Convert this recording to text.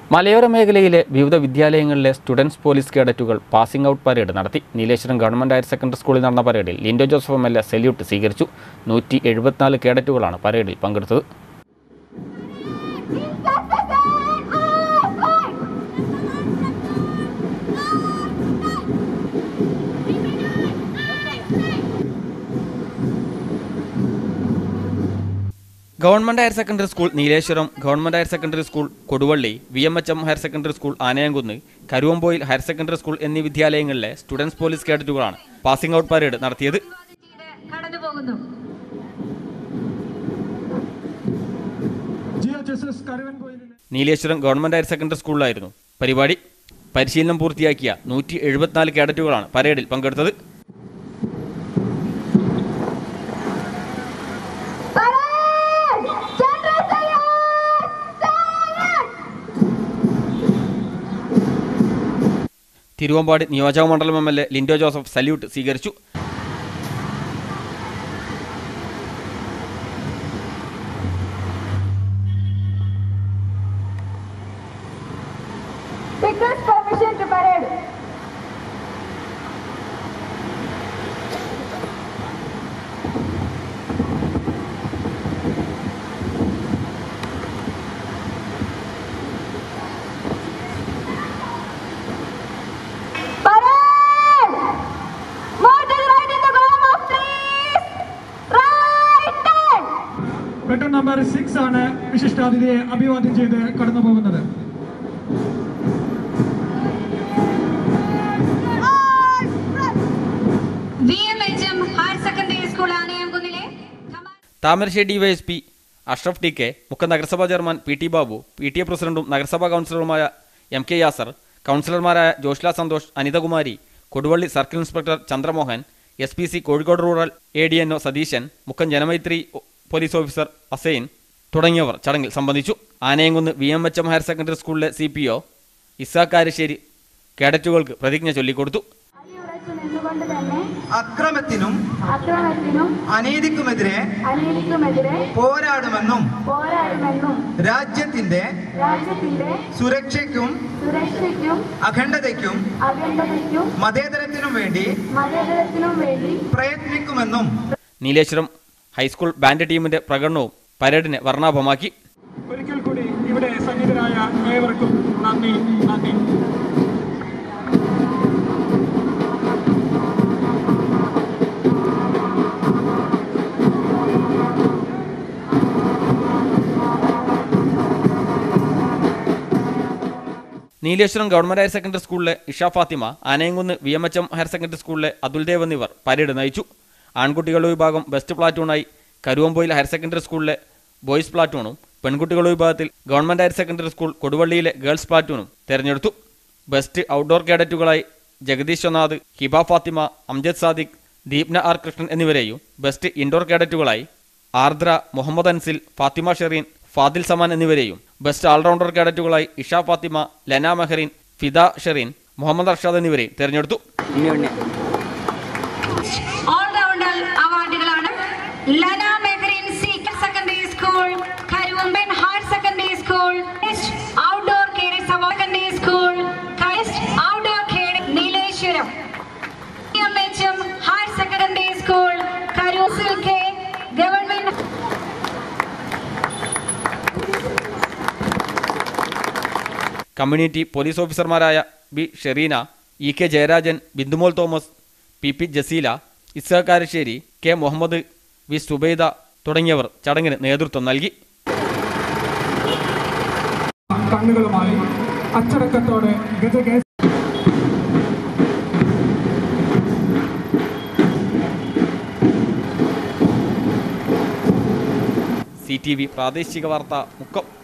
മലയോര മേഖലയിലെ വിവിധ വിദ്യാലയങ്ങളിലെ സ്റ്റുഡൻസ് പോലീസ് കേഡറ്റുകൾ പാസിംഗ് ഔട്ട് പരേഡ് നടത്തി നീലേശ്വരം ഗവൺമെൻറ് ഹയർ സെക്കൻഡറി സ്കൂളിൽ നടന്ന പരേഡിൽ Linto Joseph M L A salute സ്വീകരിച്ചു നൂറ്റി എഴുപത്തിനാല് കേഡറ്റുകളാണ് പരേഡിൽ പങ്കെടുത്തത് government higher secondary school Nileshwaram government higher secondary school Koduvally V M H M higher secondary school Anayamkunnu Karuvampoyil higher secondary school എന്നീ വിദ്യാലയങ്ങളിലെ സ്റ്റുഡൻസ് പോലീസ് കേഡറ്റുകളാണ് പാസിംഗ് ഔട്ട് പരേഡ് നടത്തിയത് കടന്നു പോകുന്നു ജിയോ ജസ്റ്റിസ് കരുവൻകോയിലിലെ നീലേശ്വരം ഗവൺമെൻറ് ഹയർ സെക്കൻഡറി സ്കൂളിലായിരുന്നു പരിപാടി പരിശീലനം പൂർത്തിയാക്കിയ നൂറ്റി എഴുപത്തിനാല് കേഡറ്റുകളാണ് പരേഡിൽ പങ്കെടുത്തത് തിരുവമ്പാടി നിയോജക മണ്ഡലം M L A Linto Joseph salute സ്വീകരിച്ചു Request permission to parade. Parade! Move to the right in the column of please. Right turn. ബെട്ടർ നമ്പർ സിക്സ് ആണ് വിശിഷ്ടാതിഥിയെ അഭിവാദ്യം ചെയ്ത് കടന്നു പോകുന്നത് V M H M higher secondary school ആനയംകുന്നിലെ കമാ- Thamarassery DYS P Ashraf T K മുഖ്യ നഗരസഭാ chairman P T Babu P T A പ്രസിഡന്റും നഗരസഭാ കൗൺസിലറുമായ എം കെ യാസർ കൗൺസിലർമാരായ Joshla Santhosh Anithakumari Koduvally circle inspector Chandramohan S P C Kozhikode rural A D N O Satheesan മുഖ്യൻ ജനമൈത്രി പോലീസ് ഓഫീസർ അസൈൻ തുടങ്ങിയവർ ചടങ്ങിൽ സംബന്ധിച്ചു Anayamkunnu V M H M higher secondary സ്കൂളിലെ സി പി ഒ ഇസാക്കാരശ്ശേരി കേഡറ്റുകൾക്ക് പ്രതിജ്ഞ ചൊല്ലിക്കൊടുത്തു അടിയുറച്ചു നിന്നുകൊണ്ട് തന്നെ അക്രമത്തിനും അക്രമത്തിനും അനീതിക്കുമെതിരെ അനീതിക്കുമെതിരെ പോരാടുമെന്നും പോരാടുമെന്നും രാജ്യത്തിന്റെ രാജ്യത്തിന്റെ സുരക്ഷയ്ക്കും സുരക്ഷയ്ക്കും അഖണ്ഡതയ്ക്കും അഖണ്ഡതയ്ക്കും മതേതരത്തിനും വേണ്ടി മതേതരത്തിനും വേണ്ടി പ്രയത്നിക്കുമെന്നും നീലേശ്വരം ഹൈസ്കൂൾ ബാൻഡ് ടീമിന്റെ പ്രകടനവും പരേഡിനെ വർണ്ണാഭമാക്കി ഒരിക്കൽ കൂടി ഇവിടെ സന്നിധരായ ഏവർക്കും നന്ദി നന്ദി നീലേശ്വരം ഗവൺമെന്റ് ഹയർ സെക്കൻഡറി സ്കൂളിലെ Isha Fathima Anayamkunnu V M H M higher secondary സ്കൂളിലെ അതുൽദേവ് എന്നിവർ പരേഡ് നയിച്ചു ആൺകുട്ടികളുടെ വിഭാഗം ബെസ്റ്റ് പ്ലാറ്റൂണായി കരുവമ്പോയിൽ ഹയർ സെക്കൻഡറി സ്കൂളിലെ ബോയ്സ് പ്ലാറ്റൂണും പെൺകുട്ടികളുടെ വിഭാഗത്തിൽ ഗവൺമെന്റ് ഹയർ സെക്കൻഡറി സ്കൂൾ കൊടുവള്ളിയിലെ ഗേൾസ് പ്ലാറ്റൂണും തെരഞ്ഞെടുത്തു ബെസ്റ്റ് ഔട്ട്ഡോർ കേഡറ്റുകളായി ജഗദീശ്വനാഥ് ഹിബ ഫാത്തിമ അംജദ് സാദിഖ് ദീപ്ന ആർ കൃഷ്ണൻ എന്നിവരെയും ബെസ്റ്റ് ഇൻഡോർ കേഡറ്റുകളായി ആർദ്ര മുഹമ്മദ് അൻസിൽ ഫാത്തിമ ഷെറീൻ ഫാദിൽ സമാൻ എന്നിവരെയും ബെസ്റ്റ് ഓൾറൗണ്ടർ കേഡറ്റുകളായി ഇഷ ഫാത്തിമ ലെന മെഹറിൻ ഫിദ ഷെറീൻ മുഹമ്മദ് അർഷാദ് എന്നിവരെയും തെരഞ്ഞെടുത്തു ഓൾറൗണ്ടർ അവാർഡുകളാണ് Lena Mehrin C secondary school Karuvamban higher secondary school outdoor cadets secondary school outdoor cadet Nileshwaram M H M higher secondary school കരൂസിൽ കെ ഗവൺമെന്റ് കമ്മ്യൂണിറ്റി പോലീസ് ഓഫീസർമാരായ B Shereena E K Jayarajan Bindumol Thomas P P Jaseela ഇസ്സാക്കാരശ്ശേരി K Muhammad V Subaida തുടങ്ങിയവർ ചടങ്ങിന് നേതൃത്വം നൽകി കണ്ണുകളുമായി അച്ചടക്കത്തോടെ ഗജകേസ സി ടി വി പ്രാദേശിക വാർത്ത മുക്കം